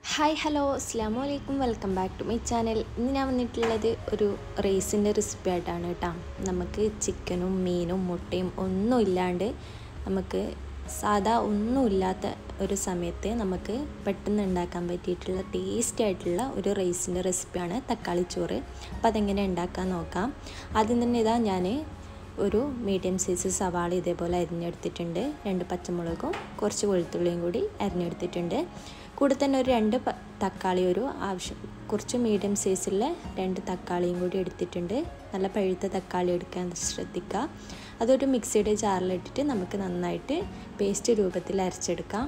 hi hello അസ്സാം വലൈക്കും welcome back to my channel ഇന്ന് ഞാൻ വന്നിട്ടുള്ളത് ഒരു റൈസിൻ്റെ റെസിപ്പി ആയിട്ടാണ് കേട്ടോ നമുക്ക് ചിക്കനും മീനും മുട്ടയും ഒന്നും ഇല്ലാണ്ട് നമുക്ക് സാധാ ഒന്നുമില്ലാത്ത ഒരു സമയത്ത് നമുക്ക് പെട്ടെന്ന് ഉണ്ടാക്കാൻ പറ്റിയിട്ടുള്ള ടേസ്റ്റി ആയിട്ടുള്ള ഒരു റൈസിൻ്റെ റെസിപ്പിയാണ് തക്കാളി ചോറ് അപ്പോൾ അതെങ്ങനെ ഉണ്ടാക്കാൻ നോക്കാം ആദ്യം തന്നെ ഇതാ ഞാൻ ഒരു മീഡിയം സൈസ് സവാള ഇതേപോലെ അരിഞ്ഞെടുത്തിട്ടുണ്ട് രണ്ട് പച്ചമുളകും കുറച്ച് വെളുത്തുള്ളിയും കൂടി അരിഞ്ഞെടുത്തിട്ടുണ്ട് കൂടെ തന്നെ ഒരു രണ്ട് തക്കാളി ഒരു ആവശ്യം കുറച്ച് മീഡിയം സൈസുള്ള രണ്ട് തക്കാളിയും കൂടി എടുത്തിട്ടുണ്ട് നല്ല പഴുത്ത തക്കാളി എടുക്കാൻ ശ്രദ്ധിക്കുക അതൊരു മിക്സിയുടെ ജാറിലിട്ടിട്ട് നമുക്ക് നന്നായിട്ട് പേസ്റ്റ് രൂപത്തിൽ അരച്ചെടുക്കാം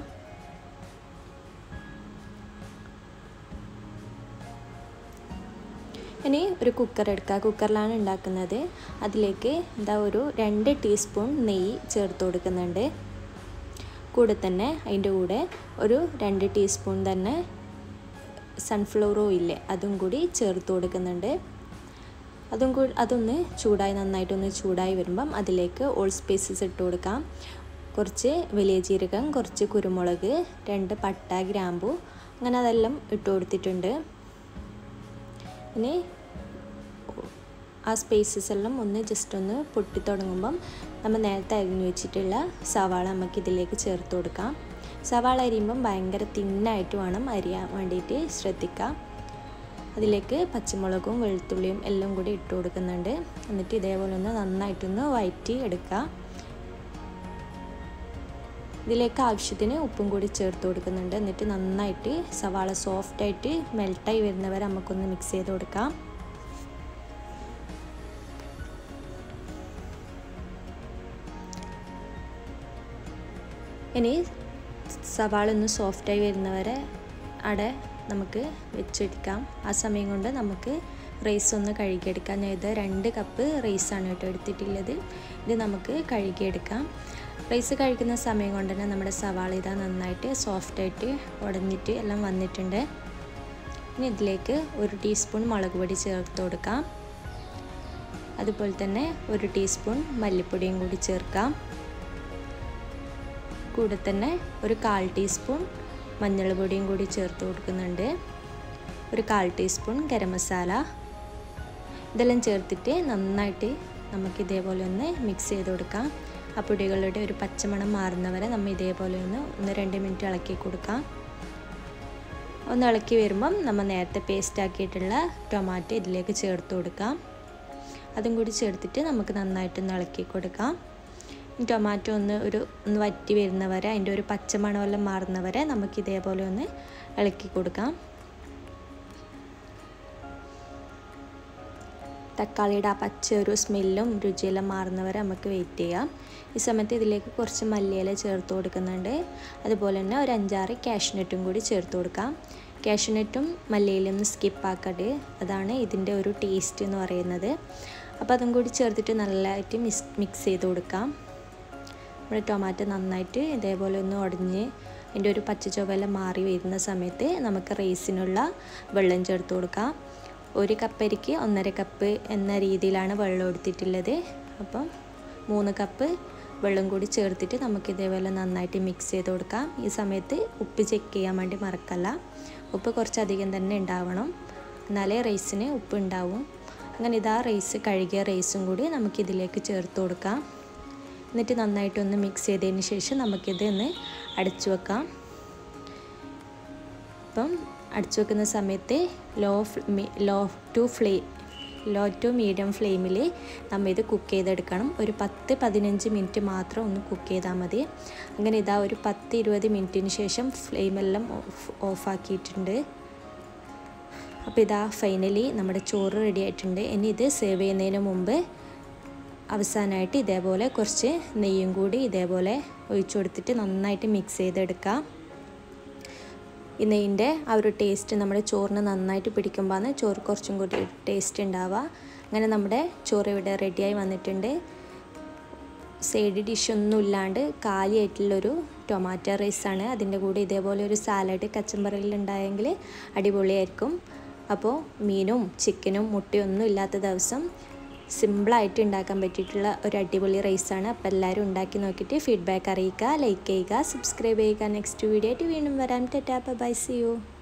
ഇനി ഒരു കുക്കർ എടുക്കുക കുക്കറിലാണ് ഉണ്ടാക്കുന്നത് അതിലേക്ക് എന്താ ഒരു രണ്ട് ടീസ്പൂൺ നെയ്യ് ചേർത്ത് കൊടുക്കുന്നുണ്ട് കൂടെ തന്നെ അതിൻ്റെ കൂടെ ഒരു രണ്ട് ടീസ്പൂൺ തന്നെ സൺഫ്ലവർ ഓയില് അതും കൂടി ചേർത്ത് കൊടുക്കുന്നുണ്ട് അതും കൂടി അതൊന്ന് ചൂടായി നന്നായിട്ടൊന്ന് ചൂടായി വരുമ്പം അതിലേക്ക് ഓൾ സ്പൈസസ് ഇട്ട് കൊടുക്കാം കുറച്ച് വലിയ ജീരകം കുറച്ച് കുരുമുളക് രണ്ട് പട്ട ഗ്രാമ്പു അങ്ങനെ അതെല്ലാം ഇട്ട് കൊടുത്തിട്ടുണ്ട് ഇനി ആ സ്പേസസ് എല്ലാം ഒന്ന് ജസ്റ്റ് ഒന്ന് പൊട്ടി തുടങ്ങുമ്പം നമ്മൾ നേരത്തെ അരിഞ്ഞു വെച്ചിട്ടുള്ള സവാള നമുക്ക് ഇതിലേക്ക് ചേർത്ത് കൊടുക്കാം സവാള അരിയുമ്പം ഭയങ്കര തിന്നായിട്ട് വേണം അരിയാൻ വേണ്ടിയിട്ട് ശ്രദ്ധിക്കാം അതിലേക്ക് പച്ചമുളകും വെളുത്തുള്ളിയും എല്ലാം കൂടി ഇട്ട് കൊടുക്കുന്നുണ്ട് എന്നിട്ട് ഇതേപോലെ ഒന്ന് നന്നായിട്ടൊന്ന് വയറ്റി എടുക്കുക ഇതിലേക്ക് ആവശ്യത്തിന് ഉപ്പും കൂടി ചേർത്ത് കൊടുക്കുന്നുണ്ട് എന്നിട്ട് നന്നായിട്ട് സവാള സോഫ്റ്റായിട്ട് മെൽട്ടായി വരുന്നവരെ നമുക്കൊന്ന് മിക്സ് ചെയ്ത് കൊടുക്കാം ഇനി സവാള ഒന്ന് സോഫ്റ്റായി വരുന്നവരെ അവിടെ നമുക്ക് വെച്ചെടുക്കാം ആ സമയം കൊണ്ട് നമുക്ക് റൈസ് ഒന്ന് കഴുകിയെടുക്കാം ഞാൻ ഇത് രണ്ട് കപ്പ് റൈസാണ് കേട്ടോ എടുത്തിട്ടുള്ളത് ഇത് നമുക്ക് കഴുകിയെടുക്കാം റൈസ് കഴിക്കുന്ന സമയം കൊണ്ട് തന്നെ നമ്മുടെ സവാള ഇതാ നന്നായിട്ട് സോഫ്റ്റായിട്ട് ഉടഞ്ഞിട്ട് എല്ലാം വന്നിട്ടുണ്ട് ഇനി ഇതിലേക്ക് ഒരു ടീസ്പൂൺ മുളക് പൊടി ചേർത്ത് കൊടുക്കാം അതുപോലെ തന്നെ ഒരു ടീസ്പൂൺ മല്ലിപ്പൊടിയും കൂടി ചേർക്കാം കൂടെ തന്നെ ഒരു കാൽ ടീസ്പൂൺ മഞ്ഞൾ പൊടിയും കൂടി ചേർത്ത് കൊടുക്കുന്നുണ്ട് ഒരു കാൽ ടീസ്പൂൺ ഗരം മസാല ഇതെല്ലാം ചേർത്തിട്ട് നന്നായിട്ട് നമുക്ക് ഇതേപോലെ ഒന്ന് മിക്സ് ചെയ്ത് കൊടുക്കാം ആ പൊടികളുടെ ഒരു പച്ചമണം മാറുന്നവരെ നമ്മൾ ഇതേപോലെ ഒന്ന് ഒന്ന് രണ്ട് മിനിറ്റ് ഇളക്കി കൊടുക്കാം ഒന്ന് ഇളക്കി വരുമ്പം നമ്മൾ നേരത്തെ പേസ്റ്റ് ആക്കിയിട്ടുള്ള ടൊമാറ്റോ ഇതിലേക്ക് ചേർത്ത് കൊടുക്കാം അതും കൂടി ചേർത്തിട്ട് നമുക്ക് നന്നായിട്ടൊന്ന് ഇളക്കി കൊടുക്കാം ടൊമാറ്റോ ഒന്ന് ഒരു ഒന്ന് വറ്റി വരുന്നവരെ അതിൻ്റെ ഒരു പച്ചമണമെല്ലാം മാറുന്നവരെ നമുക്ക് ഇതേപോലെ ഒന്ന് ഇളക്കി കൊടുക്കാം തക്കാളിയുടെ ആ പച്ച ഒരു സ്മെല്ലും രുചിയെല്ലാം മാറുന്നവരെ നമുക്ക് വെയിറ്റ് ചെയ്യാം ഈ സമയത്ത് ഇതിലേക്ക് കുറച്ച് മല്ലിയില ചേർത്ത് കൊടുക്കുന്നുണ്ട് അതുപോലെ തന്നെ ഒരു അഞ്ചാറ് കാഷ്നട്ടും കൂടി ചേർത്ത് കൊടുക്കാം കാഷ്നട്ടും മല്ലിയിലൊന്നും സ്കിപ്പാക്കരുത് അതാണ് ഇതിൻ്റെ ഒരു ടേസ്റ്റ് എന്ന് പറയുന്നത് അപ്പോൾ അതും കൂടി ചേർത്തിട്ട് നല്ലതായിട്ട് മിക്സ് മിക്സ് ചെയ്ത് കൊടുക്കാം നമ്മുടെ ടൊമാറ്റോ നന്നായിട്ട് ഇതേപോലെ ഒന്ന് ഉടഞ്ഞ് അതിൻ്റെ ഒരു പച്ച ചുവല മാറി വരുന്ന സമയത്ത് നമുക്ക് റൈസിനുള്ള വെള്ളം ചേർത്ത് കൊടുക്കാം ഒരു കപ്പരിക്ക് ഒന്നര കപ്പ് എന്ന രീതിയിലാണ് വെള്ളം എടുത്തിട്ടുള്ളത് അപ്പം മൂന്ന് കപ്പ് വെള്ളം കൂടി ചേർത്തിട്ട് നമുക്ക് ഇതേപോലെ നന്നായിട്ട് മിക്സ് ചെയ്ത് കൊടുക്കാം ഈ സമയത്ത് ഉപ്പ് ചെക്ക് ചെയ്യാൻ വേണ്ടി മറക്കല്ല ഉപ്പ് കുറച്ചധികം തന്നെ ഉണ്ടാവണം എന്നാലേ റൈസിന് ഉപ്പ് ഉണ്ടാവും അങ്ങനെ ഇതാ റൈസ് കഴുകിയ റൈസും കൂടി നമുക്കിതിലേക്ക് ചേർത്ത് കൊടുക്കാം എന്നിട്ട് നന്നായിട്ടൊന്ന് മിക്സ് ചെയ്തതിന് ശേഷം നമുക്കിത് ഒന്ന് അടച്ചു വെക്കാം അപ്പം അടച്ചു വെക്കുന്ന സമയത്ത് low low to flame low to medium ഫ്ലെയിമിൽ നമ്മൾ ഇത് കുക്ക് ചെയ്തെടുക്കണം ഒരു പത്ത് പതിനഞ്ച് മിനിറ്റ് മാത്രം ഒന്ന് കുക്ക് ചെയ്താൽ മതി അങ്ങനെ ഇതാ ഒരു പത്ത് ഇരുപത് മിനിറ്റിന് ശേഷം ഫ്ലെയിമെല്ലാം ഓഫ് ഓഫാക്കിയിട്ടുണ്ട് അപ്പോൾ ഇതാ ഫൈനലി നമ്മുടെ ചോറ് റെഡി ആയിട്ടുണ്ട് ഇനി ഇത് സെർവ് ചെയ്യുന്നതിന് മുമ്പ് അവസാനമായിട്ട് ഇതേപോലെ കുറച്ച് നെയ്യും കൂടി ഇതേപോലെ ഒഴിച്ചു കൊടുത്തിട്ട് നന്നായിട്ട് മിക്സ് ചെയ്തെടുക്കാം ഈ നെയ്യിൻ്റെ ആ ഒരു ടേസ്റ്റ് നമ്മുടെ ചോറിന് നന്നായിട്ട് പിടിക്കുമ്പോഴാണ് ചോറ് കുറച്ചും കൂടി ടേസ്റ്റ് ഉണ്ടാവുക അങ്ങനെ നമ്മുടെ ചോറ് ഇവിടെ റെഡിയായി വന്നിട്ടുണ്ട് സൈഡ് ഡിഷൊന്നും ഇല്ലാണ്ട് കാലിയായിട്ടുള്ളൊരു ടൊമാറ്റോ റൈസാണ് അതിൻ്റെ കൂടെ ഇതേപോലെ ഒരു സാലഡ് കച്ചമ്പറയിൽ ഉണ്ടായെങ്കിൽ അടിപൊളിയായിരിക്കും അപ്പോൾ മീനും ചിക്കനും മുട്ടയൊന്നും ഇല്ലാത്ത ദിവസം സിമ്പിളായിട്ട് ഉണ്ടാക്കാൻ പറ്റിയിട്ടുള്ള ഒരു അടിപൊളി റൈസാണ് അപ്പോൾ എല്ലാവരും ഉണ്ടാക്കി നോക്കിയിട്ട് ഫീഡ്ബാക്ക് അറിയിക്കുക ലൈക്ക് ചെയ്യുക സബ്സ്ക്രൈബ് ചെയ്യുക നെക്സ്റ്റ് വീഡിയോ ആയിട്ട് വീണ്ടും വരാം ടെറ്റാ ബൈ സി യു